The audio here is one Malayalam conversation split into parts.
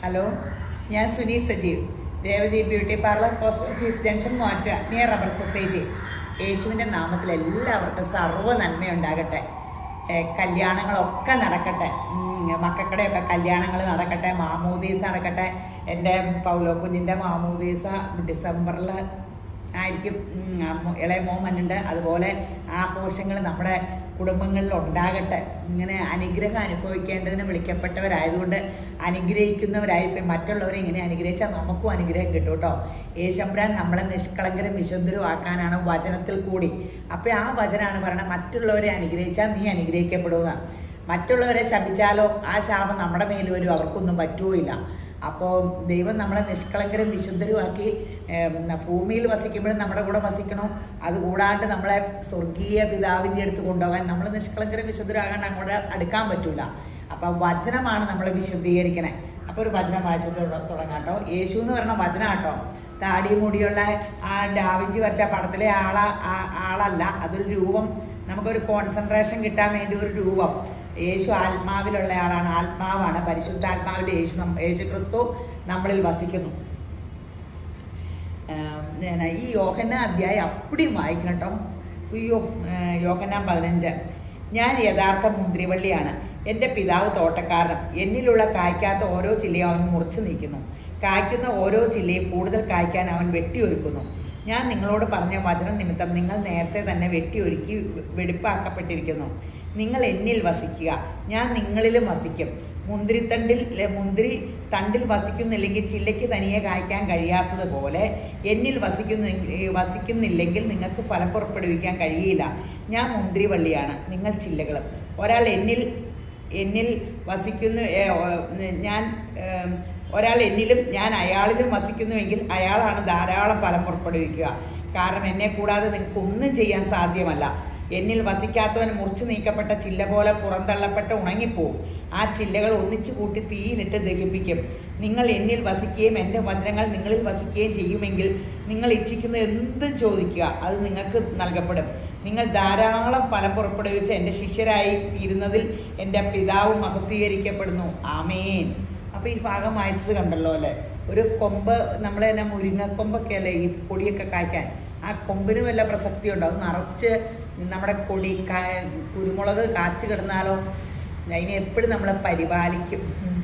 ഹലോ ഞാൻ Suni Sajeev Revathi beauty parlour post office junction മാറ്റുക നിയർ റബ്ബർ സൊസൈറ്റി യേശുവിൻ്റെ നാമത്തിൽ എല്ലാവർക്കും സർവ്വ നന്മയുണ്ടാകട്ടെ ഏ, കല്യാണങ്ങളൊക്കെ നടക്കട്ടെ ഉം, മക്കക്കടെയൊക്കെ കല്യാണങ്ങൾ നടക്കട്ടെ മാമൂദീസ നടക്കട്ടെ എൻ്റെ പൗലോ കുഞ്ഞിൻ്റെ മാമൂദീസ ഡിസംബറിൽ ആയിരിക്കും ഉം, ആ മോ- ഇളയ മോൻ വന്നിട്ടുണ്ട് അതുപോലെ ആഘോഷങ്ങൾ നമ്മുടെ കുടുംബങ്ങളിൽ ഉണ്ടാകട്ടെ ഇങ്ങനെ അനുഗ്രഹം അനുഭവിക്കേണ്ടതിന് വിളിക്കപ്പെട്ടവരായതുകൊണ്ട് അനുഗ്രഹിക്കുന്നവരായി ഇപ്പം മറ്റുള്ളവരെ ഇങ്ങനെ അനുഗ്രഹിച്ചാൽ നമുക്കും അനുഗ്രഹം കിട്ടും കേട്ടോ യേശമ്പരാൻ നമ്മളെ നിഷ്കളങ്കരും വിശുദ്ധരും ആക്കാനാണ് വചനത്തിൽ കൂടി അപ്പം ആ വചനമാണ് പറയണത് മറ്റുള്ളവരെ അനുഗ്രഹിച്ചാൽ നീ അനുഗ്രഹിക്കപ്പെടുക മറ്റുള്ളവരെ ശപിച്ചാലോ ആ ശാപം നമ്മുടെ മേൽ വരും അവർക്കൊന്നും പറ്റുകയില്ല അപ്പോൾ ദൈവം നമ്മളെ നിഷ്കളങ്കരും വിശുദ്ധരുമാക്കി ഏം, ഭൂമിയിൽ വസിക്കുമ്പോഴും നമ്മുടെ കൂടെ വസിക്കണം അതുകൂടാണ്ട് നമ്മളെ സ്വർഗീയ പിതാവിൻ്റെ അടുത്ത് കൊണ്ടുപോകാൻ നമ്മൾ നിഷ്കളങ്കരും വിശുദ്ധരാകാണ്ട് അങ്ങോട്ട് അടുക്കാൻ പറ്റൂല അപ്പം വചനമാണ് നമ്മളെ വിശുദ്ധീകരിക്കണേ അപ്പോൾ ഒരു വചനം വായിച്ചു തുട- തുടങ്ങാം കേട്ടോ യേശു എന്ന് പറയുന്ന വചനം കേട്ടോ താടി മുടിയുള്ള ആ ഡാവിഞ്ചി വരച്ച പടത്തിലെ ആളാ ആ- ആളല്ല അതൊരു രൂപം നമുക്കൊരു കോൺസെൻട്രേഷൻ കിട്ടാൻ വേണ്ടി ഒരു രൂപം യേശു ആത്മാവിലുള്ള ആളാണ് ആത്മാവാണ് പരിശുദ്ധാത്മാവിൽ യേശു നം- യേശു ക്രിസ്തു നമ്മളിൽ വസിക്കുന്നു ആം, ഞാൻ ഈ യോഹന അധ്യായം അപ്പടിയും വായിക്കണം കേട്ടോ അയ്യോ യോഹന പതിനഞ്ച് ഞാൻ യഥാർത്ഥ മുന്തിരിവള്ളിയാണ് എൻ്റെ പിതാവ് തോട്ടക്കാരനും എന്നിലുള്ള കായ്ക്കാത്ത ഓരോ ചില്ലയും അവൻ മുറിച്ചു നീക്കുന്നു കായ്ക്കുന്ന ഓരോ ചില്ലയും കൂടുതൽ കായ്ക്കാൻ അവൻ വെട്ടിയൊരുക്കുന്നു ഞാൻ നിങ്ങളോട് പറഞ്ഞ വചനം നിമിത്തം നിങ്ങൾ നേരത്തെ തന്നെ വെട്ടിയൊരുക്കി വെടിപ്പാക്കപ്പെട്ടിരിക്കുന്നു നിങ്ങൾ എന്നിൽ വസിക്കുക ഞാൻ നിങ്ങളിലും വസിക്കും മുന്തിരിത്തണ്ടിൽ ലെ- മുന്തിരി തണ്ടിൽ വസിക്കുന്നില്ലെങ്കിൽ ചില്ലയ്ക്ക് തനിയെ കായ്ക്കാൻ കഴിയാത്തതുപോലെ എന്നിൽ വസിക്കുന്നു വസിക്കുന്നില്ലെങ്കിൽ നിങ്ങൾക്ക് ഫലം പുറപ്പെടുവിക്കാൻ കഴിയില്ല ഞാൻ മുന്തിരിവള്ളിയാണ് നിങ്ങൾ ചില്ലകളും ഒരാൾ എന്നിൽ എന്നിൽ വസിക്കുന്നു ഏ, ഓ, ഞാൻ ഏം, ഒരാൾ എന്നിലും ഞാൻ അയാളിലും വസിക്കുന്നുവെങ്കിൽ അയാളാണ് ധാരാളം ഫലം പുറപ്പെടുവിക്കുക കാരണം എന്നെ കൂടാതെ നിങ്ങൾക്ക് ഒന്നും ചെയ്യാൻ സാധ്യമല്ല എന്നിൽ വസിക്കാത്തവൻ മുറിച്ചു നീക്കപ്പെട്ട ചില്ല പോലെ പുറന്തള്ളപ്പെട്ട് ഉണങ്ങിപ്പോവും ആ ചില്ലകൾ ഒന്നിച്ചു കൂട്ടി തീയിലിട്ട് ദഹിപ്പിക്കും നിങ്ങൾ എന്നിൽ വസിക്കുകയും എൻ്റെ വചനങ്ങൾ നിങ്ങളിൽ വസിക്കുകയും ചെയ്യുമെങ്കിൽ നിങ്ങൾ ഇച്ഛിക്കുന്ന എന്തും ചോദിക്കുക അത് നിങ്ങൾക്ക് നൽകപ്പെടും നിങ്ങൾ ധാരാളം ഫലം പുറപ്പെടുവിച്ച് എൻ്റെ ശിഷ്യരായി തീരുന്നതിൽ എൻ്റെ പിതാവ് മഹത്വീകരിക്കപ്പെടുന്നു ആമേൻ അപ്പോൾ ഈ ഭാഗം വായിച്ചത് കണ്ടല്ലോ അല്ലേ ഒരു കൊമ്പ് നമ്മളെ തന്നെ മുരിങ്ങക്കൊമ്പൊക്കെ അല്ലേ ഈ പൊടിയൊക്കെ കായ്ക്കാൻ ആ കൊമ്പിന് വല്ല പ്രസക്തി ഉണ്ടോ അത് നിറച്ച് നമ്മുടെ കൊടി കാ കുരുമുളക് കാച്ചു കിടന്നാലോ അതിനെ എപ്പോഴും നമ്മൾ പരിപാലിക്കും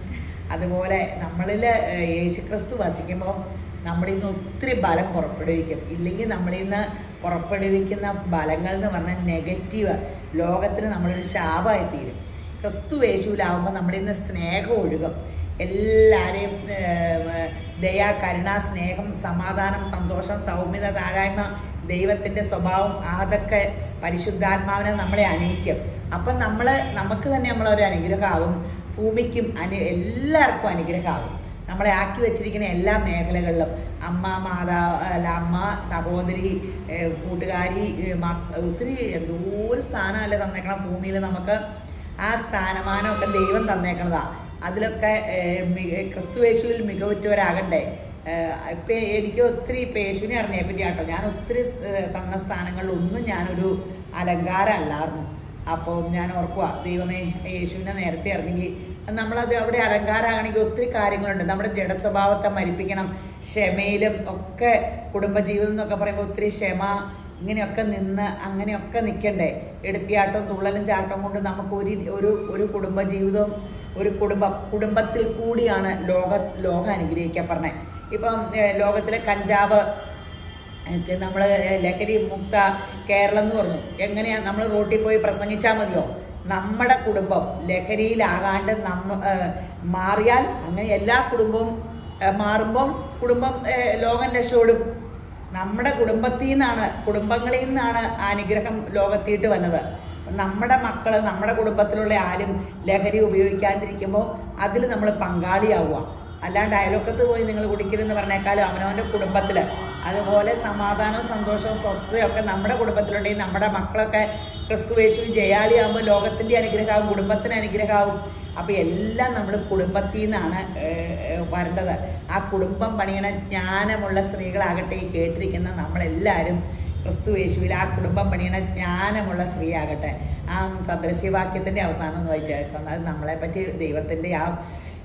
അതുപോലെ നമ്മളിൽ യേശുക്രിസ്തു വസിക്കുമ്പോൾ നമ്മളിൽ നിന്ന് ഒത്തിരി ബലം പുറപ്പെടുവിക്കും ഇല്ലെങ്കിൽ നമ്മളിൽ നിന്ന് പുറപ്പെടുവിക്കുന്ന ബലങ്ങൾ എന്ന് പറഞ്ഞാൽ നെഗറ്റീവ് ലോകത്തിന് നമ്മളൊരു ശാപമായി തീരും ക്രിസ്തു യേശുവിലാവുമ്പോൾ നമ്മളിൽ നിന്ന് സ്നേഹം ഒഴുകും എല്ലാവരെയും ഏഹ്, ദയ കരുണ സ്നേഹം സമാധാനം സന്തോഷം സൗമ്യത താഴായ്മ ദൈവത്തിൻ്റെ സ്വഭാവം അതൊക്കെ പരിശുദ്ധാത്മാവിനെ നമ്മളെ അണിയിക്കും അപ്പം നമ്മൾ നമുക്ക് തന്നെ നമ്മളൊരു അനുഗ്രഹമാവും ഭൂമിക്കും അനു എല്ലാവർക്കും അനുഗ്രഹമാവും നമ്മളെ ആക്കി വെച്ചിരിക്കുന്ന എല്ലാ മേഖലകളിലും അമ്മ മാതാ അല്ല അമ്മ സഹോദരി ഏഹ്, കൂട്ടുകാരി ഏഹ്, മക്ക- ഒത്തിരി എന്തോരം സ്ഥാനമല്ലേ തന്നേക്കണം ഭൂമിയിൽ നമുക്ക് ആ സ്ഥാനമാനമൊക്കെ ദൈവം തന്നേക്കണതാ അതിലൊക്കെ ഏഹ്, മി- ക്രിസ്തു യേശുവിൽ മികവുറ്റവരാകണ്ടേ ഏഹ്, ഇപ്പം എനിക്ക് ഒത്തിരി ഇപ്പം യേശുവിനെ അറിഞ്ഞേ പറ്റി കേട്ടോ ഞാൻ ഒത്തിരി സ്- ഏഹ്, തന്ന സ്ഥാനങ്ങളിലൊന്നും ഞാനൊരു അലങ്കാരമല്ലായിരുന്നു അപ്പോൾ ഞാൻ ഓർക്കുക ദൈവമേ യേശുവിനെ നേരത്തെ അറിഞ്ഞെങ്കിൽ നമ്മളത് അവിടെ അലങ്കാരമാകണമെങ്കിൽ ഒത്തിരി കാര്യങ്ങളുണ്ട് നമ്മുടെ ജഡസ്വഭാവത്തെ മരിപ്പിക്കണം ക്ഷമയിലും ഒക്കെ കുടുംബജീവിതം എന്നൊക്കെ പറയുമ്പോൾ ഒത്തിരി ക്ഷമ ഇങ്ങനെയൊക്കെ നിന്ന് അങ്ങനെയൊക്കെ നിൽക്കണ്ടേ എടുത്തിയാട്ടവും തുള്ളലും ചാട്ടവും കൊണ്ട് നമുക്ക് ഒരു ഒരു ഒരു കുടുംബജീവിതവും ഒരു കുടുംബം കുടുംബത്തിൽ കൂടിയാണ് ലോക ലോകം അനുഗ്രഹിക്കപ്പെടണേ ഇപ്പം ഏഹ്, ലോകത്തിലെ കഞ്ചാവ് നമ്മൾ ലഹരി മുക്ത കേരളം എന്ന് പറഞ്ഞു എങ്ങനെയാ നമ്മൾ റോട്ടിൽ പോയി പ്രസംഗിച്ചാൽ മതിയോ നമ്മുടെ കുടുംബം ലഹരിയിലാകാണ്ട് നമ്മ ഏഹ് മാറിയാൽ അങ്ങനെ എല്ലാ കുടുംബവും ഏഹ് മാറുമ്പം കുടുംബം ഏഹ് ലോകം രക്ഷപ്പെടും നമ്മുടെ കുടുംബത്തിൽ നിന്നാണ് കുടുംബങ്ങളിൽ നിന്നാണ് ആ അനുഗ്രഹം ലോകത്തിയിട്ട് വന്നത് അപ്പം നമ്മുടെ മക്കൾ നമ്മുടെ കുടുംബത്തിലുള്ള ആരും ലഹരി ഉപയോഗിക്കാണ്ടിരിക്കുമ്പോൾ അതിൽ നമ്മൾ പങ്കാളിയാവുക അല്ലാണ്ട് അയൽവക്കത്ത് പോയി നിങ്ങൾ കുടിക്കലെന്ന് പറഞ്ഞേക്കാളും അവനവൻ്റെ കുടുംബത്തിൽ അതുപോലെ സമാധാനവും സന്തോഷവും സ്വസ്ഥതയും ഒക്കെ നമ്മുടെ കുടുംബത്തിലുണ്ടെങ്കിൽ നമ്മുടെ മക്കളൊക്കെ ക്രിസ്തു യേശുവും ജയാളിയാകുമ്പോൾ ലോകത്തിൻ്റെ അനുഗ്രഹമാവും കുടുംബത്തിന് അനുഗ്രഹമാവും അപ്പോൾ എല്ലാം നമ്മൾ കുടുംബത്തിൽ നിന്നാണ് ഏഹ്, ഏഹ്, വരേണ്ടത് ആ കുടുംബം പണിയണ ജ്ഞാനമുള്ള സ്ത്രീകളാകട്ടെ ഈ കേട്ടിരിക്കുന്ന നമ്മളെല്ലാവരും ക്രിസ്തു യേശുവിൽ ആ കുടുംബം പണിയണ ജ്ഞാനമുള്ള സ്ത്രീ ആകട്ടെ ആ സദൃശ്യവാക്യത്തിൻ്റെ അവസാനം എന്ന് വായിച്ചേക്കാം അത് നമ്മളെപ്പറ്റി ദൈവത്തിൻ്റെ ആ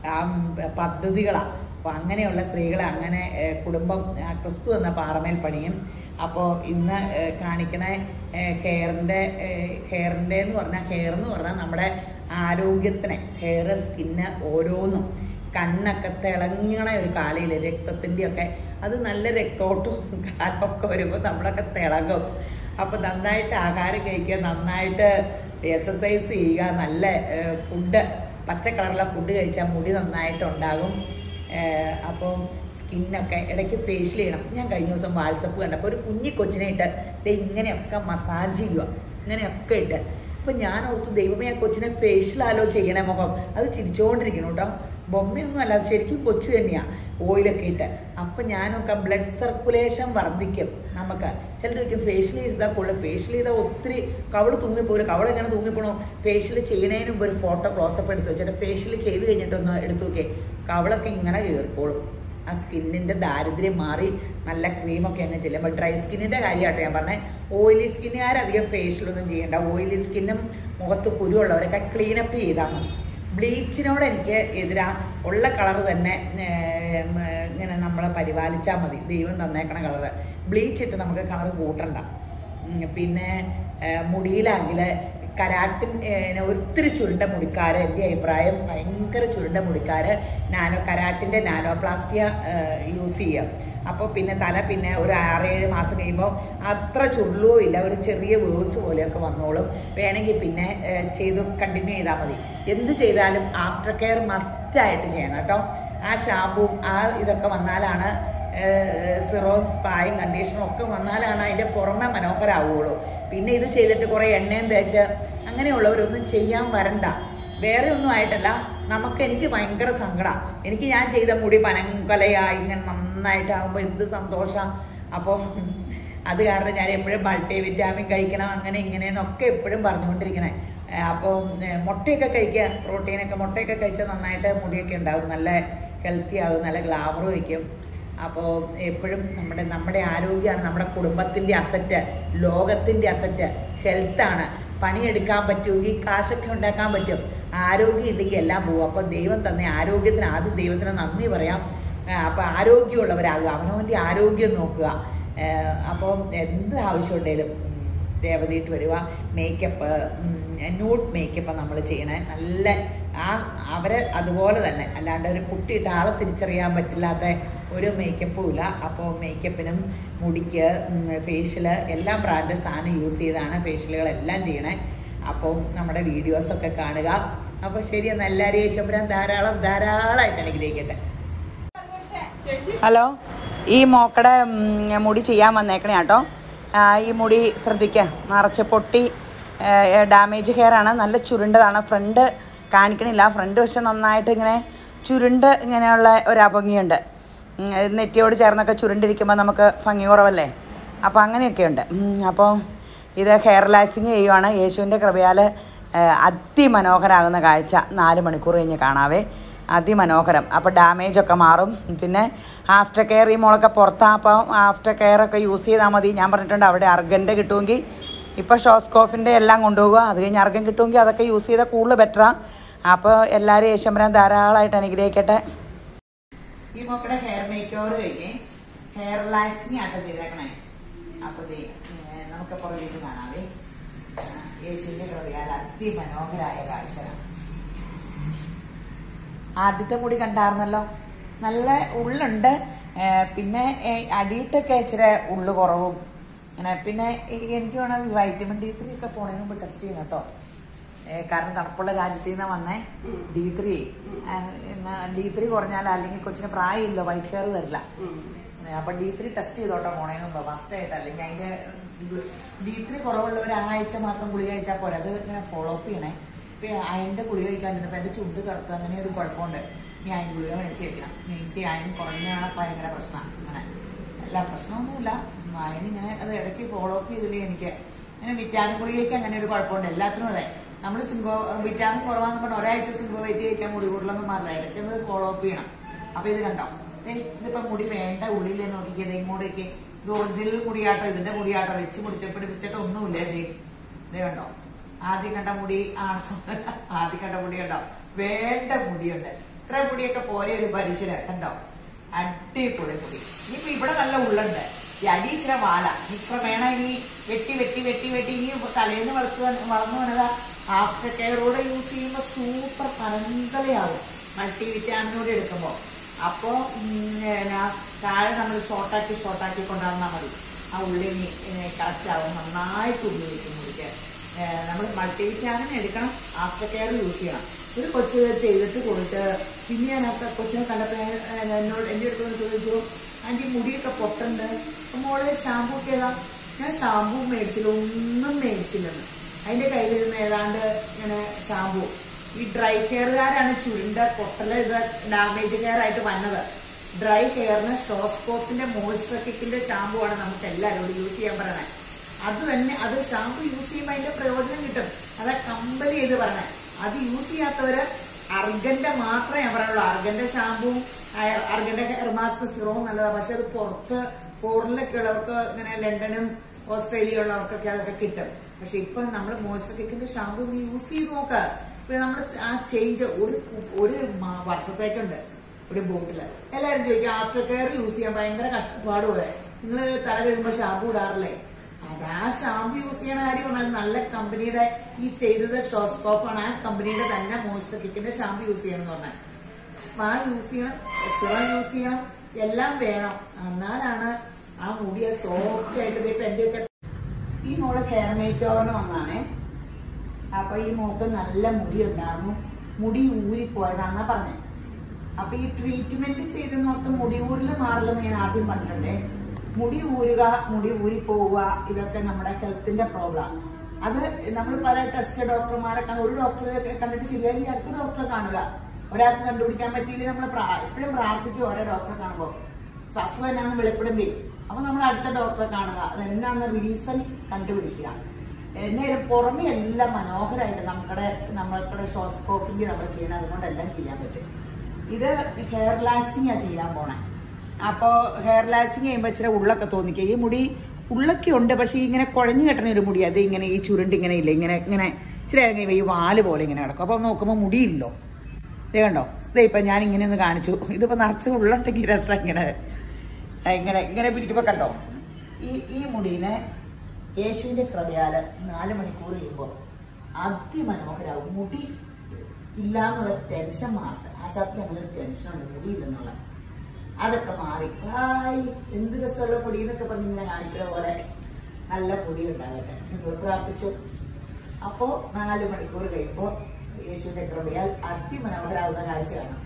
ആ പദ്ധതികളാണ് അപ്പോൾ അങ്ങനെയുള്ള സ്ത്രീകളെ അങ്ങനെ ഏഹ്, കുടുംബം ആ, ക്രിസ്തു എന്ന പാറമേൽ പണിയും അപ്പോൾ ഇന്ന് ഏഹ്, കാണിക്കണ ഹെയറിൻ്റെ ഹെയറിൻ്റെ എന്ന് പറഞ്ഞാൽ ഹെയർ എന്ന് പറഞ്ഞാൽ നമ്മുടെ ആരോഗ്യത്തിന് ഹെയർ സ്കിന്ന് ഓരോന്നും കണ്ണൊക്കെ തിളങ്ങണ ഒരു കാലയില്ലേ രക്തത്തിൻ്റെ ഒക്കെ അത് നല്ല രക്തോട്ടവും കാലമൊക്കെ വരുമ്പോൾ നമ്മളൊക്കെ തിളങ്ങും അപ്പോൾ നന്നായിട്ട് ആഹാരം കഴിക്കുക നന്നായിട്ട് എക്സസൈസ് ചെയ്യുക നല്ല ഫുഡ് പച്ച കളറുള്ള ഫുഡ് കഴിച്ചാൽ മുടി നന്നായിട്ടുണ്ടാകും ഏഹ് അപ്പം സ്കിന്നൊക്കെ ഇടയ്ക്ക് ഫേഷ്യൽ ചെയ്യണം ഞാൻ കഴിഞ്ഞ ദിവസം വാട്സപ്പ് കണ്ടപ്പോൾ ഒരു കുഞ്ഞി കൊച്ചിനെ ഇട്ട് ദേ ഇങ്ങനെയൊക്കെ മസാജ് ചെയ്യുക ഇങ്ങനെയൊക്കെ ഇട്ട് അപ്പം ഞാൻ ഓർത്തു ദൈവമേ ആ കൊച്ചിനെ ഫേഷ്യലാലോ ചെയ്യണേ മുഖം അത് ചിരിച്ചുകൊണ്ടിരിക്കണം കേട്ടോ ബൊമ്മയൊന്നും അല്ല അത് ശരിക്കും കൊച്ചു തന്നെയാണ് ഓയിലൊക്കെ ഇട്ട് അപ്പം ഞാനൊക്കെ ബ്ലഡ് സർക്കുലേഷൻ വർദ്ധിക്കും നമുക്ക് ചിലർ ചോദിക്കും ഫേഷ്യൽ ചെയ്താൽ കൊള്ളു ഫേഷ്യൽ ചെയ്താൽ ഒത്തിരി കവള് തൂങ്ങിപ്പോലും കവൾ എങ്ങനെ തൂങ്ങിപ്പോണോ ഫേഷ്യൽ ചെയ്യണതിന് മുമ്പ് ഒരു ഫോട്ടോ ക്ലോസപ്പ് എടുത്ത് വെച്ചിട്ട് ഫേഷ്യൽ ചെയ്ത് കഴിഞ്ഞിട്ടൊന്ന് എടുത്തു നോക്കിയേ കവളൊക്കെ ഇങ്ങനെ കയറിക്കോളും ആ സ്കിന്നിൻ്റെ ദാരിദ്ര്യം മാറി നല്ല ക്രീമൊക്കെ അങ്ങ് ചെല്ലുമ്പോൾ ഡ്രൈ സ്കിന്നിൻ്റെ കാര്യമാട്ടോ ഞാൻ പറഞ്ഞത് ഓയിലി സ്കിന്നുകാരധികം ഫേഷ്യലൊന്നും ചെയ്യേണ്ട ഓയിലി സ്കിന്നും മുഖത്ത് കുരുവുള്ളവരൊക്കെ ക്ലീനപ്പ് ചെയ്താൽ മതി ബ്ലീച്ചിനോട് എനിക്ക് എതിരാ ഉള്ള കളർ തന്നെ ഏം, ഇങ്ങനെ നമ്മൾ പരിപാലിച്ചാൽ മതി ദൈവം തന്നേക്കണ കളറ് ബ്ലീച്ച് ഇട്ട് നമുക്ക് കളർ കൂട്ടണ്ട ഉം, പിന്നെ ഏ, മുടിയിലാണെങ്കിൽ കരാട്ടിൻ ഏ, ഒത്തിരി ചുരുണ്ട മുടിക്കാര് എൻ്റെ അഭിപ്രായം ഭയങ്കര ചുരുണ്ട മുടിക്കാര് നാനോ കരാട്ടിൻ്റെ നാനോ പ്ലാസ്റ്റിയ യൂസ് ചെയ്യുക അപ്പോൾ പിന്നെ തല പിന്നെ ഒരു ആറേഴ് മാസം കഴിയുമ്പോൾ അത്ര ചുരുളോ ഇല്ല ഒരു ചെറിയ വേഴ്സ് പോലെയൊക്കെ വന്നോളും വേണമെങ്കിൽ പിന്നെ ഏ, ചെയ്ത് കണ്ടിന്യൂ ചെയ്താൽ മതി എന്ത് ചെയ്താലും ആഫ്റ്റർ കെയർ മസ്റ്റായിട്ട് ചെയ്യണം കേട്ടോ ആ ഷാമ്പുവും ആ ഇതൊക്കെ വന്നാലാണ് സിറോം സ്പായും കണ്ടീഷനും ഒക്കെ വന്നാലാണ് അതിൻ്റെ പുറമെ മനോഹരമാവുള്ളൂ പിന്നെ ഇത് ചെയ്തിട്ട് കുറേ എണ്ണയും തേച്ച് അങ്ങനെയുള്ളവരൊന്നും ചെയ്യാൻ വരണ്ട വേറെ ഒന്നും ആയിട്ടല്ല നമുക്ക് എനിക്ക് ഭയങ്കര സങ്കടം എനിക്ക് ഞാൻ ചെയ്ത മുടി പനങ്കലയായി ഇങ്ങനെ നന്നായിട്ടാകുമ്പോൾ എന്ത് സന്തോഷം അപ്പോൾ അത് കാരണം ഞാൻ എപ്പോഴും മൾട്ടി വിറ്റാമിൻ കഴിക്കണം അങ്ങനെ ഇങ്ങനെയെന്നൊക്കെ എപ്പോഴും പറഞ്ഞുകൊണ്ടിരിക്കണേ അപ്പോൾ മുട്ടയൊക്കെ കഴിക്കുക പ്രോട്ടീനൊക്കെ മുട്ടയൊക്കെ കഴിച്ചാൽ നന്നായിട്ട് മുടിയൊക്കെ ഉണ്ടാവും നല്ല ഹെൽത്തി ആകും നല്ല ഗ്ലാമർ വയ്ക്കും അപ്പോൾ എപ്പോഴും നമ്മുടെ നമ്മുടെ ആരോഗ്യമാണ് നമ്മുടെ കുടുംബത്തിൻ്റെ അസറ്റ് ലോകത്തിൻ്റെ അസറ്റ് ഹെൽത്താണ് പണിയെടുക്കാൻ പറ്റുമെങ്കിൽ കാശൊക്കെ ഉണ്ടാക്കാൻ പറ്റും ആരോഗ്യം ഇല്ലെങ്കിൽ എല്ലാം പോകും അപ്പോൾ ദൈവം തന്നെ ആരോഗ്യത്തിന് ആദ്യം ദൈവത്തിന് നന്ദി പറയാം അപ്പോൾ ആരോഗ്യമുള്ളവരാകുക അവനവൻ്റെ ആരോഗ്യം നോക്കുക അപ്പോൾ എന്ത് ആവശ്യമുണ്ടെങ്കിലും രേവതിയിട്ട് വരിക മേക്കപ്പ് ന്യൂഡ് മേക്കപ്പ് നമ്മൾ ചെയ്യണേ നല്ല ആ അവരെ അതുപോലെ തന്നെ അല്ലാണ്ട് ഒരു പുട്ടിയിട്ട് ആളെ തിരിച്ചറിയാൻ പറ്റില്ലാത്ത ഒരു മേക്കപ്പും ഇല്ല അപ്പോൾ മേക്കപ്പിനും മുടിക്ക് ഫേഷ്യൽ എല്ലാം ബ്രാൻഡ് സാധനം യൂസ് ചെയ്താണ് ഫേഷ്യലുകളെല്ലാം ചെയ്യണേ അപ്പോൾ നമ്മുടെ വീഡിയോസൊക്കെ കാണുക അപ്പോൾ ശരി എന്നാൽ എല്ലാവരും യേശുപുരം ധാരാളം ധാരാളമായിട്ട് അനുഗ്രഹിക്കട്ടെ ഹലോ ഈ മോക്കടെ ഉം, മുടി ചെയ്യാൻ വന്നേക്കണേ കേട്ടോ ആ, ഈ മുടി ശ്രദ്ധിക്കുക നിറച്ച് പൊട്ടി ഡാമേജ് ഹെയർ ആണ് നല്ല ചുരുണ്ടതാണ് ഫ്രണ്ട് കാണിക്കണില്ല ഫ്രണ്ട് പക്ഷെ നന്നായിട്ട് ഇങ്ങനെ ചുരുണ്ട് ഇങ്ങനെയുള്ള ഒരു അഭംഗിയുണ്ട് ഉം, നെറ്റിയോട് ചേർന്നൊക്കെ ചുരുണ്ടിരിക്കുമ്പോൾ നമുക്ക് ഭംഗി കുറവല്ലേ അപ്പോൾ അങ്ങനെയൊക്കെ ഉണ്ട് ഉം, അപ്പോൾ ഇത് ഹെയർ ലാക്സിങ് ചെയ്യുവാണ് യേശുവിൻ്റെ കൃപയാൽ അതിമനോഹരമാകുന്ന കാഴ്ച നാല് മണിക്കൂർ കഴിഞ്ഞ് കാണാവേ അതിമനോഹരം അപ്പോൾ ഡാമേജ് ഒക്കെ മാറും പിന്നെ ആഫ്റ്റർ കെയർ ഈ മോളൊക്കെ പുറത്താ അപ്പോൾ ആഫ്റ്റർ കെയർ ഒക്കെ യൂസ് ചെയ്താൽ മതി ഞാൻ പറഞ്ഞിട്ടുണ്ട് അവിടെ അർഗൻ്റെ കിട്ടുമെങ്കിൽ ഇപ്പോൾ ഷോസ്കോഫിൻ്റെ എല്ലാം കൊണ്ടുപോകുക അത് കഴിഞ്ഞ് അർഗൻ കിട്ടുമെങ്കിൽ അതൊക്കെ യൂസ് ചെയ്താൽ കൂടുതൽ ബെറ്ററാണ് അപ്പോൾ എല്ലാവരും യേശമ്പരം ധാരാളമായിട്ട് അനുഗ്രഹിക്കട്ടെ ഈ മോക്കടെ ഹെയർ മേക്ക് ഓവർ കഴിഞ്ഞ് ഹെയർ റിലാക്സിങ് ആട്ടോ ചെയ്തേക്കണേ അപ്പോൾ ദേ ഏ, നമുക്ക് പുറകിലേക്ക് കാണാവേ ആ, യേശുവിൻ്റെ കൃപയാൽ അതിമനോഹരായ കാഴ്ചയാണ് ആദ്യത്തെ മുടി കണ്ടായിരുന്നല്ലോ നല്ല ഉള്ളുണ്ട് ഏ, പിന്നെ ഏ, അടിയിട്ടൊക്കെ ഇച്ചിരി ഉള്ളു കുറവും അങ്ങനെ പിന്നെ ഈ- എനിക്ക് വേണം വൈറ്റമിൻ ഡി ത്രീ ഒക്കെ പോണതിന് മുമ്പ് ടെസ്റ്റ് ചെയ്യണം കേട്ടോ ഏ, കാരണം തണുപ്പുള്ള രാജ്യത്തിൽ നിന്ന് വന്നേ ഡി ത്രീ ഡി ത്രീ കുറഞ്ഞാൽ അല്ലെങ്കിൽ കൊച്ചിന് പ്രായമില്ല വൈറ്റ് ഹെയർ വരില്ല ഏ, അപ്പൊ ഡി ത്രീ ടെസ്റ്റ് ചെയ്തോട്ടോ പോണതിന് മുമ്പ് മസ്റ്റ് ആയിട്ട് അല്ലെങ്കിൽ അതിന്റെ ഡി ത്രീ കുറവുള്ള ഒരാഴ്ച മാത്രം ഗുളിക കഴിച്ചാൽ പോരെ അത് ഇങ്ങനെ ഫോളോ അപ്പ് ചെയ്യണേ ഇപ്പൊ അയണിന്റെ ഗുളിക കഴിക്കാണ്ടിരുന്നപ്പോ എന്റെ ചുണ്ട് കറുത്ത് അങ്ങനെ ഒരു കുഴപ്പമുണ്ട് ഇനി അയൺ ഗുളിക മേടിച്ച് കഴിക്കണം എനിക്ക് അയൺ കുറഞ്ഞ ഭയങ്കര പ്രശ്നമാണ് അങ്ങനെ അല്ല പ്രശ്നമൊന്നുമില്ല അയൺ ഇങ്ങനെ അത് ഇടയ്ക്ക് ഫോളോ അപ്പ് ചെയ്തില്ലേ എനിക്ക് അങ്ങനെ വിറ്റാമിൻ ഗുളികയ്ക്ക് അങ്ങനെ ഒരു കുഴപ്പമുണ്ട് എല്ലാത്തിനും അതെ നമ്മൾ സിംഗോ വിറ്റാമിൻ കുറവാന്ന് പറഞ്ഞ ഒരാഴ്ച സിംഗോ വെയിറ്റ് കഴിച്ചാൽ മുടി കൂടുതലൊന്നും മാറില്ല ഇടയ്ക്ക് അത് ഫോളോ അപ്പ് ചെയ്യണം അപ്പൊ ഇത് കണ്ടോ ദേ, ഇതിപ്പോ മുടി വേണ്ട ഉള്ളിലേ നോക്കിക്കേ ഇങ്ങോട്ടേക്ക് ഇത് ഒറിജിനൽ മുടിയാട്ടോ ഇതിന്റെ മുടിയാട്ടോ വെച്ച് മുടിച്ചപ്പോൾ പിടിച്ചിട്ട് ഒന്നുമില്ല ദേ ദേ കണ്ടോ ആദ്യം കണ്ട മുടി ആ ആദ്യം കണ്ട മുടി കണ്ടോ വേണ്ട മുടിയുണ്ട് ഇത്ര മുടിയൊക്കെ പോലെ ഒരു മനുഷ്യന് കണ്ടോ അടിപൊളി മുടി ഇനിയിപ്പോ ഇവിടെ നല്ല ഉള്ളുണ്ട് ഈ അടി ഇച്ചിരി വാല ഇനി ക്രമേണ ഇനി വെട്ടി വെട്ടി വെട്ടി വെട്ടി ഇനി തലേന്ന് വളർത്ത് വളർന്നു വന്നതാ ആഫ്റ്റർ കെയറോടെ യൂസ് ചെയ്യുമ്പോൾ സൂപ്പർ പരന്തലയാവും മൾട്ടി വിറ്റാമിനോട് എടുക്കുമ്പോൾ അപ്പോ താഴെ നമ്മൾ ഷോർട്ടാക്കി ഷോർട്ടാക്കി കൊണ്ടുവന്നാൽ മതി ആ ഉള്ളി കറക്റ്റ് ആവും നന്നായിട്ട് ഉള്ളി വയ്ക്കും മുടിക്ക് നമ്മൾ മൾട്ടി വിറ്റാമിൻ എടുക്കണം ആഫ്റ്റർ കെയർ യൂസ് ചെയ്യണം ഒരു കൊച്ചു ചെയ്തിട്ട് പോയിട്ട് പിന്നെ ഞാൻ ആ കൊച്ചിനെ കണ്ടപ്പോൾ ഞാൻ, ഏ, എന്നോട് എൻ്റെ അടുത്ത് വന്ന് ചോദിച്ചു ആൻറ്റി മുടിയൊക്കെ പൊട്ടുണ്ട് അപ്പൊ മോള് ഷാമ്പൂ ഒക്കെ ഏതാ ഞാൻ ഷാമ്പൂ മേടിച്ചില്ല ഒന്നും മേടിച്ചില്ലെന്ന് അതിന്റെ കയ്യിലിരുന്ന് ഏതാണ്ട് ഇങ്ങനെ ഷാമ്പൂ ഈ ഡ്രൈ കെയറുകാരാണ് ചുരുണ്ട പൊട്ടല് ഇത് ഡാമേജ് കെയർ ആയിട്ട് വന്നത് ഡ്രൈ കെയറിന് ഷോസ്കോപ്പിന്റെ മോയിസ്ട്രക്കിക്കിന്റെ ഷാമ്പൂ ആണ് നമുക്ക് എല്ലാവരോടും യൂസ് ചെയ്യാൻ പറയണേ അത് തന്നെ അത് ഷാമ്പു യൂസ് ചെയ്യുമ്പോൾ അതിന്റെ പ്രയോജനം കിട്ടും അതാ കമ്പല് ചെയ്ത് പറഞ്ഞേ അത് യൂസ് ചെയ്യാത്തവര് അർഗന്റെ മാത്രമേ ഞാൻ പറയുള്ളൂ അർഗന്റെ ഷാമ്പുവും അർഗന്റെ ഹെയർ മാസ്ക് സിറവും നല്ലതാണ് പക്ഷെ അത് പുറത്ത് ഫോറിനിലൊക്കെ ഉള്ളവർക്ക് ഇങ്ങനെ ലണ്ടനും ഓസ്ട്രേലിയ ഉള്ളവർക്കൊക്കെ അതൊക്കെ കിട്ടും പക്ഷെ ഇപ്പൊ നമ്മൾ മോയ്സ്ചറിക്കിന്റെ ഷാമ്പു ഒന്ന് യൂസ് ചെയ്ത് നോക്ക ഇപ്പൊ നമ്മൾ ആ ചേഞ്ച് ഒരു ഒരു മാ- വർഷത്തേക്കുണ്ട് ഒരു ബോട്ടില് എല്ലാവരും ചോദിക്കും ആഫ്റ്റർ കെയർ യൂസ് ചെയ്യാൻ ഭയങ്കര കഷ്ടപ്പാട് പോലെ നിങ്ങൾ തല കഴിയുമ്പോ ഷാമ്പു ഇടാറില്ലേ അതാ ഷാമ്പു യൂസ് ചെയ്യണ കാര്യമാണ് അത് നല്ല കമ്പനിയുടെ ഈ ചെയ്തത് ഷോസ്കോപ്പ് ആണ് ആ കമ്പനിയുടെ തന്നെ മോയ്സ്ചറിക്കിന്റെ ഷാമ്പു യൂസ് ചെയ്യണം എന്ന് പറഞ്ഞാൽ സ്പാ യൂസ് ചെയ്യണം സിറം യൂസ് ചെയ്യണം എല്ലാം വേണം എന്നാലാണ് ആ മുടിയെ സോഫ്റ്റ് ആയിട്ട് ദേ ഇപ്പൊ എന്റെയൊക്കെ ഈ മോള് ഹെയർ മേക്ക് ഓവറിന് വന്നാണേ അപ്പൊ ഈ മോക്ക് നല്ല മുടി ഉണ്ടായിരുന്നു മുടി ഊരിപ്പോയതാന്നാ പറഞ്ഞേ അപ്പൊ ഈ ട്രീറ്റ്മെന്റ് ചെയ്തെന്നോർത്ത് മുടി ഊരില് മാറില്ലെന്ന് ഞാൻ ആദ്യം പറഞ്ഞിട്ടുണ്ടേ മുടി ഊരുക മുടി ഊരി പോവുക ഇതൊക്കെ നമ്മുടെ ഹെൽത്തിന്റെ പ്രോബ്ലം അത് നമ്മൾ പല ടെസ്റ്റ് ഡോക്ടർമാരെ കാണും ഒരു ഡോക്ടറെ കണ്ടിട്ട് ശരിയായി അടുത്ത ഡോക്ടറെ കാണുക ഒരാൾക്ക് കണ്ടുപിടിക്കാൻ പറ്റിയില്ല നമ്മൾ എപ്പോഴും പ്രാർത്ഥിക്കും ഓരോ ഡോക്ടറെ കാണുമ്പോൾ അസുഖം എന്നാന്ന് വെളിപ്പെടുമ്പേ അപ്പൊ നമ്മൾ അടുത്ത ഡോക്ടറെ കാണുക അത് എന്നാന്ന് റീസൺ കണ്ടുപിടിക്കുക എന്നാലും പുറമെ എല്ലാം മനോഹരമായിട്ട് നമ്മുടെ നമ്മളുടെ ഷോസ്കോപ്പിംഗ് നമ്മൾ ചെയ്യണം അതുകൊണ്ട് എല്ലാം ചെയ്യാൻ പറ്റും ഇത് ഹെയർ ലാക്സിങ് ആ ചെയ്യാൻ പോണേ അപ്പോ ഹെയർ ലാക്സിങ് ചെയ്യുമ്പോൾ ഇച്ചിരി ഉള്ളൊക്കെ തോന്നിക്കുക ഈ മുടി ഉള്ളൊക്കെ ഉണ്ട് പക്ഷെ ഇങ്ങനെ കുഴഞ്ഞു കെട്ടണ ഒരു മുടി അത് ഇങ്ങനെ ഈ ചുരുണ്ട് ഇങ്ങനെ ഇല്ല ഇങ്ങനെ ഇങ്ങനെ ഇച്ചിരി ഇറങ്ങി ഈ വാല് പോലെ ഇങ്ങനെ കിടക്കും അപ്പൊ നോക്കുമ്പോൾ മുടിയില്ലോ ഇത് കണ്ടോ ഇത് ഇപ്പൊ ഞാൻ ഇങ്ങനെ ഒന്ന് കാണിച്ചു ഇതിപ്പോ നിറച്ച് ഉള്ളുണ്ടെങ്കിൽ രസം ഇങ്ങനെ ആ, ഇങ്ങനെ ഇങ്ങനെ പിടിക്കുമ്പോ കണ്ടോ ഈ ഈ മുടീനെ യേശുവിന്റെ കൃപയാല് നാല് മണിക്കൂർ ചെയ്യുമ്പോ അതിമനോഹരാവും മുടി ഇല്ലാന്നുള്ള ടെൻഷൻ മാറട്ടെ ആശാത്തിന് ഞങ്ങളൊരു ടെൻഷനുണ്ട് മുടി ഇല്ലെന്നുള്ള അതൊക്കെ മാറി ഹായ് എന്ത് രസമുള്ള പൊടി എന്നൊക്കെ പറഞ്ഞ് ഇങ്ങനെ കാണിക്കുന്ന പോലെ നല്ല പൊടി ഉണ്ടാകട്ടെ നിങ്ങൾ പ്രാർത്ഥിച്ചു അപ്പോ നാല് മണിക്കൂർ കഴിയുമ്പോ യേശുവിന്റെ കൃപയാൽ അതിമനോഹരാവുന്ന കാഴ്ച കാണാം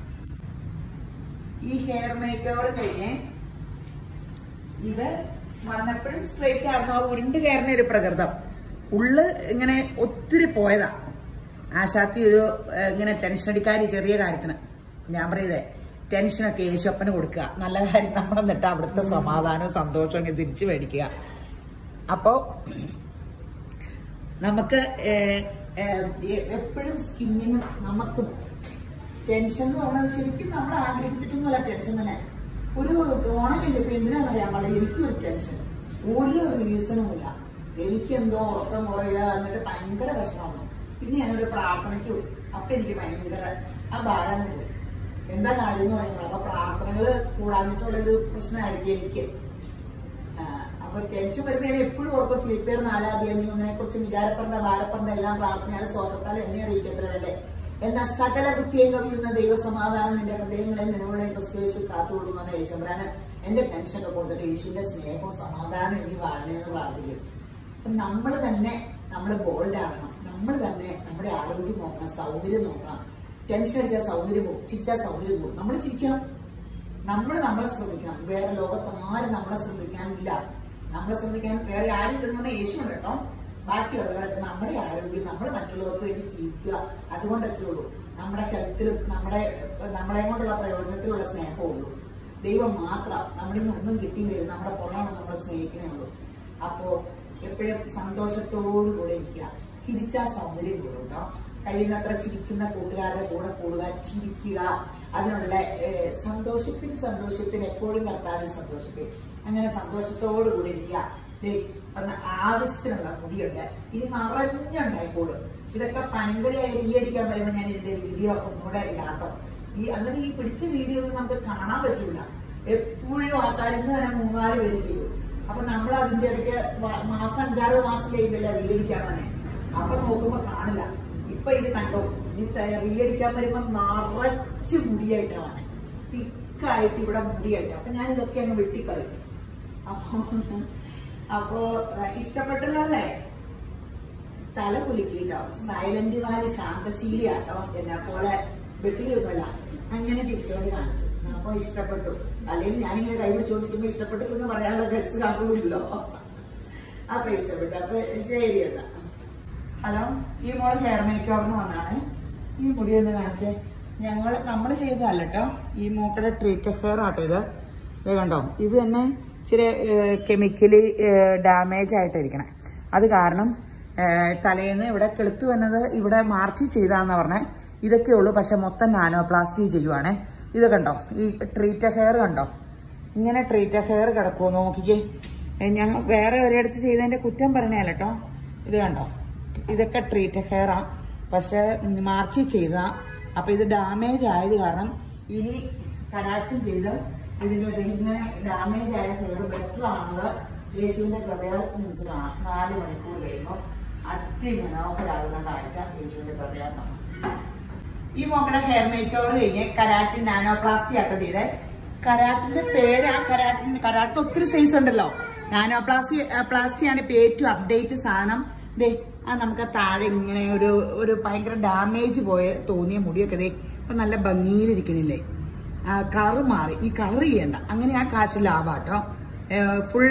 ഈ ഹെയർ മേക്ക് ഓവർ കഴിഞ്ഞ് ഇത് വന്നപ്പോഴും സ്ട്രേറ്റ് ആയിരുന്നു ആ ഉരുണ്ട് കയറുന്ന ഒരു പ്രകൃതം ഉള്ള് ഇങ്ങനെ ഒത്തിരി പോയതാ ആശാത്തി ഒരു ഏഹ്, ഇങ്ങനെ ടെൻഷൻ അടിക്കാരി ചെറിയ കാര്യത്തിന് ഞാൻ പറയുന്നേ ടെൻഷനൊക്കെ യേശുപ്പന് കൊടുക്കുക നല്ല കാര്യം നമ്മൾ എന്നിട്ട് അവിടുത്തെ സമാധാനവും സന്തോഷവും ഒക്കെ തിരിച്ചു മേടിക്കുക അപ്പോ നമുക്ക് എപ്പോഴും സ്കിന്നിന് നമുക്ക് ടെൻഷൻ എന്ന് പറയുന്നത് ശരിക്കും നമ്മൾ ആഗ്രഹിച്ചിട്ടൊന്നുമല്ല ടെൻഷൻ തന്നെ ഒരു ഓണമില്ല ഇപ്പൊ എന്തിനാണെന്നറിയാൻ പാടില്ല എനിക്കൊരു ടെൻഷൻ ഒരു റീസണും ഇല്ല എനിക്ക് എന്തോ ഉറക്കം കുറയുക എന്നിട്ട് ഭയങ്കര വിഷമമാണ് പിന്നെ ഞാനൊരു പ്രാർത്ഥനയ്ക്ക് പോയി അപ്പൊ എനിക്ക് ഭയങ്കര ആ ഭാരം പോയി എന്താ കാര്യം എന്ന് പറയുന്നത് അപ്പൊ പ്രാർത്ഥനകള് കൂടാഞ്ഞിട്ടുള്ള ഒരു പ്രശ്നമായിരിക്കും എനിക്ക് ആ, അപ്പൊ ടെൻഷൻ വരുമ്പോ ഞാൻ എപ്പോഴും ഓർക്കും ഫിലിപ്പിയർ നാലാം തീയതി ഇതിനെ കുറിച്ച് വിചാരപ്പെടേണ്ട ഭാരപ്പെടേണ്ട എല്ലാം പ്രാർത്ഥനയാൽ സ്വതത്താൽ എന്നെ അറിയിക്കത്ര വേണ്ടേ എന്ന സകല ബുദ്ധിയും കവിയുന്ന ദൈവസമാധാനം നിന്റെ ഹൃദയങ്ങളെ നിലവിളെ ക്രിസ്തുവേശു കാത്തുകൊള്ളുന്ന യേശുബ്രാന് എന്റെ ടെൻഷനൊക്കെ കൊടുത്തിട്ട് യേശുവിന്റെ സ്നേഹവും സമാധാനം എനിക്ക് വാഴണേന്ന് പ്രാർത്ഥിക്കും അപ്പൊ നമ്മൾ തന്നെ നമ്മൾ ബോൾഡ് ആകണം നമ്മൾ തന്നെ നമ്മുടെ ആരോഗ്യം നോക്കണം സൗകര്യം നോക്കണം ടെൻഷൻ അടിച്ചാൽ സൗകര്യം പോകും ചിരിച്ചാൽ സൗകര്യം പോകും നമ്മൾ ചിരിക്കണം നമ്മൾ നമ്മളെ ശ്രദ്ധിക്കണം വേറെ ലോകത്ത് ആരും നമ്മളെ ശ്രദ്ധിക്കാനില്ല നമ്മളെ ശ്രദ്ധിക്കാൻ വേറെ ആരും ഇല്ലെന്ന് യേശു ഉണ്ട് കേട്ടോ ബാക്കിയുള്ളവരൊക്കെ നമ്മുടെ ആരോഗ്യം നമ്മൾ മറ്റുള്ളവർക്ക് വേണ്ടി ജീവിക്കുക അതുകൊണ്ടൊക്കെ ഉള്ളൂ നമ്മുടെ ഹെൽത്തിലും നമ്മുടെ നമ്മളെ കൊണ്ടുള്ള പ്രയോജനത്തിലുള്ള സ്നേഹമേ ഉള്ളൂ ദൈവം മാത്രം നമ്മളിൽ നിന്ന് ഒന്നും കിട്ടിയില്ല നമ്മുടെ പുറമാണ് നമ്മൾ സ്നേഹിക്കണേ ഉള്ളൂ അപ്പോ എപ്പോഴും സന്തോഷത്തോടു കൂടെ ഇരിക്കുക ചിരിച്ചാൽ സൗന്ദര്യം കൂടും കേട്ടോ കഴിയുന്നത്ര ചിരിക്കുന്ന കൂട്ടുകാരുടെ കൂടെ കൂടുക ചിരിക്കുക അതിനുള്ള ഏഹ്, സന്തോഷിപ്പിൻ സന്തോഷിപ്പിൻ എപ്പോഴും കർത്താവിൽ സന്തോഷിപ്പിൻ അങ്ങനെ സന്തോഷത്തോടു കൂടി ഇരിക്കുക ദേ, ഒന്ന് ആവശ്യത്തിനുള്ള മുടിയുണ്ട് ഇനി നിറഞ്ഞുണ്ടായിക്കോളും ഇതൊക്കെ ഭയങ്കരമായി റീയടിക്കാൻ വരുമ്പോൾ ഞാൻ ഇതിന്റെ വീഡിയോ ഒന്നുകൂടെ ഇടാട്ടോ ഈ അങ്ങനെ ഈ പിടിച്ച വീഡിയോ ഒന്നും നമുക്ക് കാണാൻ പറ്റൂല എപ്പോഴും ആൾക്കാർ ഇന്ന് തന്നെ മൂന്നാല് പേര് ചെയ്തു അപ്പൊ നമ്മൾ അതിന്റെ ഇടയ്ക്ക് വ- മാസം അഞ്ചാറ് മാസം കഴിയുന്നില്ല റീയടിക്കാൻ തന്നെ അപ്പൊ നോക്കുമ്പോ കാണില്ല ഇപ്പൊ ഇത് കണ്ടോ ഇനി റീയടിക്കാൻ വരുമ്പോ നിറച്ച് മുടിയായിട്ടാ വന്നെ തിക്കായിട്ട് ഇവിടെ മുടിയായിട്ട് അപ്പൊ ഞാൻ ഇതൊക്കെ അങ്ങ് വെട്ടിക്കളയും അപ്പൊ അപ്പോ ഏഹ്, ഇഷ്ടപ്പെട്ടല്ലോ അല്ലേ തല കുലുക്കിട്ടോ സൈലന്റ് വാലി ശാന്തശീലിയാട്ടോ എന്നെ പോലെ വെട്ടിയൊന്നുമല്ല അങ്ങനെ ചിരിച്ചോണ്ട് കാണിച്ചു അപ്പൊ ഇഷ്ടപ്പെട്ടു അല്ലെങ്കിൽ ഞാനിങ്ങനെ കൈ പിടിച്ചോണ്ടിരിക്കുമ്പോ ഇഷ്ടപ്പെട്ടു എന്ന് പറയാനുള്ള ഗസ് കാണുമല്ലോ അപ്പൊ ഇഷ്ടപ്പെട്ടു അപ്പൊ ശരി എന്നാ ഹലോ ഈ മോൾ ഹെയർ മേക്ക് ഓവറിന് വന്നാണ് ഈ മുടി ഒന്ന് കാണിച്ചേ ഞങ്ങൾ നമ്മൾ ചെയ്തതല്ല കേട്ടോ ഈ മൂക്കടെ ട്രീറ്റ് ഹെയർ ആട്ടോ ഇത് ഇത് കണ്ടോ ഇത് തന്നെ ഇച്ചിരി കെമിക്കലി ഡാമേജ് ആയിട്ടിരിക്കണേ അത് കാരണം ഏഹ്, തലേന്ന് ഇവിടെ കെളുത്ത് വന്നത് ഇവിടെ മാർച്ച് ചെയ്താന്ന് പറഞ്ഞേ ഇതൊക്കെ ഉള്ളൂ പക്ഷെ മൊത്തം നാനോപ്ലാസ്റ്റി ചെയ്യുവാണേ ഇത് കണ്ടോ ഈ ട്രീറ്റ് ഹെയർ കണ്ടോ ഇങ്ങനെ ട്രീറ്റ് ഹെയർ കിടക്കുമോ നോക്കിക്കേ ഞങ്ങൾ വേറെ ഒരിടത്ത് ചെയ്തതിന്റെ കുറ്റം പറഞ്ഞല്ല കേട്ടോ ഇത് കണ്ടോ ഇതൊക്കെ ട്രീറ്റ് ഹെയറാ പക്ഷെ മാർച്ച് ചെയ്ത അപ്പൊ ഇത് ഡാമേജ് ആയത് കാരണം ഇനി കരാട്ടും ചെയ്ത് ഇതിന്റെ ഇങ്ങനെ ഡാമേജ് ആയ ഹെയർ ബെറ്റർ ആണത് യേശുവിന്റെ കൃപയാൽ നിങ്ങൾക്ക് കാണാം നാല് മണിക്കൂർ കഴിയുമ്പോൾ അതിമനോഹരാകുന്ന കാഴ്ച യേശുവിന്റെ കൃപയാൽ കാണാം ഈ മോക്കടെ ഹെയർ മേക്ക് ഓവർ കഴിഞ്ഞ് കരാട്ടിൻ നാനോപ്ലാസ്റ്റി ആട്ടോ ചെയ്തേ കരാട്ടിന്റെ പേര് ആ കരാട്ടിൻ കരാട്ട് ഒത്തിരി സൈസ് ഉണ്ടല്ലോ നാനോപ്ലാസ്റ്റി പ്ലാസ്റ്റിയാണ് ഇപ്പൊ ഏറ്റവും അപ്ഡേറ്റ് സാധനം ദേ ആ നമുക്ക് ആ താഴെ ഇങ്ങനെ ഒരു ഒരു ഭയങ്കര ഡാമേജ് പോയ തോന്നിയ മുടിയൊക്കെ ദേ ഇപ്പൊ നല്ല ഭംഗിയിലിരിക്കണില്ലേ ആ കളറ് മാറി ഈ കളർ ചെയ്യണ്ട അങ്ങനെ ആ കാശ് ലാഭാട്ടോ ഫുൾ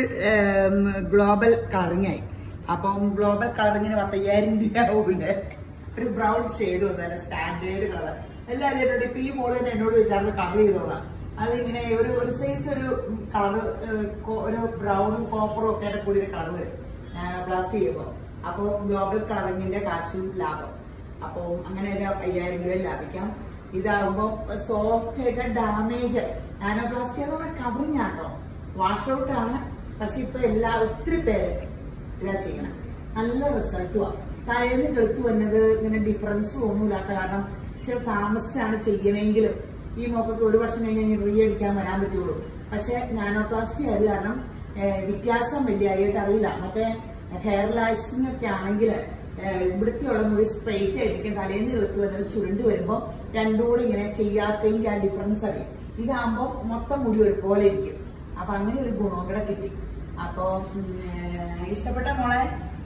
ഗ്ലോബൽ കളറിങ് ആയി അപ്പം ഗ്ലോബൽ കളറിങ്ങിന് പത്തയ്യായിരം രൂപ ആവൂലേ ഒരു ബ്രൗൺ ഷെയ്ഡ് വന്നല്ല സ്റ്റാൻഡേർഡ് കളർ എല്ലാവരും എന്നോട് ഇപ്പൊ ഈ മോള് തന്നെ എന്നോട് ചോദിച്ചാൽ കളർ ചെയ്തോളാം അതിങ്ങനെ ഒരു ഒരു സൈസ് ഒരു കളർ ഒരു ബ്രൗണും കോപ്പറും ഒക്കെ ആയിട്ട് കൂടി ഒരു കളർ വരും പ്ലാസ്റ്റിക് ചെയ്യുമ്പോൾ അപ്പോൾ ഗ്ലോബൽ കളറിങ്ങിന്റെ കാശും ലാഭം അപ്പോൾ അങ്ങനെ ഒരു അയ്യായിരം രൂപ ലാഭിക്കാം ഇതാകുമ്പോ സോഫ്റ്റ് ആയിട്ട് ഡാമേജ് നാനോപ്ലാസ്റ്റിക് എന്ന് പറഞ്ഞാൽ കവറിങ് ആട്ടോ വാഷ് ഔട്ട് ആണ് പക്ഷെ ഇപ്പൊ എല്ലാ ഒത്തിരി പേര് ഇതാ ചെയ്യണം നല്ല റിസൾട്ടുവാ തലേന്ന് കെളുത്തു വന്നത് ഇങ്ങനെ ഡിഫറൻസ് ഒന്നുമില്ലാത്ത കാരണം ഇച്ചിരി താമസിച്ചാണ് ചെയ്യണമെങ്കിലും ഈ മോക്കൊക്കെ ഒരു വർഷം കഴിഞ്ഞ് റീ അടിക്കാൻ വരാൻ പറ്റുള്ളൂ പക്ഷെ നാനോപ്ലാസ്റ്റി ആയത് കാരണം ഏഹ്, വ്യത്യാസം വലിയ ആയിട്ട് അറിയില്ല മറ്റേ ഹെയർ ലാക്സിംഗ് ഒക്കെ ആണെങ്കിൽ ഇവിടുത്തെയുള്ള മുടി സ്ട്രെയിറ്റ് ആയിരിക്കും തലേന്ന് കെളുത്തു വന്നത് ചുരുണ്ട് വരുമ്പോൾ രണ്ടും കൂടി ഇങ്ങനെ ചെയ്യാത്തെങ്കിൽ ആ ഡിഫറൻസ് അറിയും ഇതാകുമ്പോൾ മൊത്തം മുടി ഒരുപോലെ ഇരിക്കും അപ്പൊ അങ്ങനെ ഒരു ഗുണവും കൂടെ കിട്ടി അപ്പൊ ഉം, ഏഹ്, ഇഷ്ടപ്പെട്ട മോളെ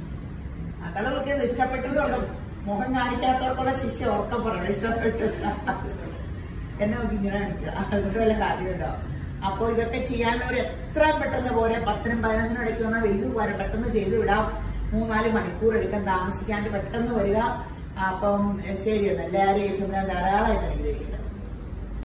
അതല്ല വിളിക്കുന്നത് ഇഷ്ടപ്പെട്ടതുള്ളൂ മുഖം കാണിക്കാത്തവർക്കുള്ള ശിക്ഷ ഉറക്കം പറയണം ഇഷ്ടപ്പെട്ടു എന്നെ നോക്കി ഇങ്ങനെ കാണിക്കുക അതുകൊണ്ട് വല്ല കാര്യമുണ്ടോ അപ്പൊ ഇതൊക്കെ ചെയ്യാനുള്ളവർ എത്രയും പെട്ടെന്ന് പോരെ പത്തിനും പതിനൊന്നിനും ഇടയ്ക്ക് വന്നാൽ വലിയ പോരെ പെട്ടെന്ന് ചെയ്ത് വിടാം മൂന്നാല് മണിക്കൂർ എടുക്കാൻ താമസിക്കാണ്ട് പെട്ടെന്ന് വരിക അപ്പം ശരി എന്നല്ല എല്ലാവരും യേശുവിനെ ധാരാളമായിട്ട് അനുഗ്രഹിക്കുന്നത്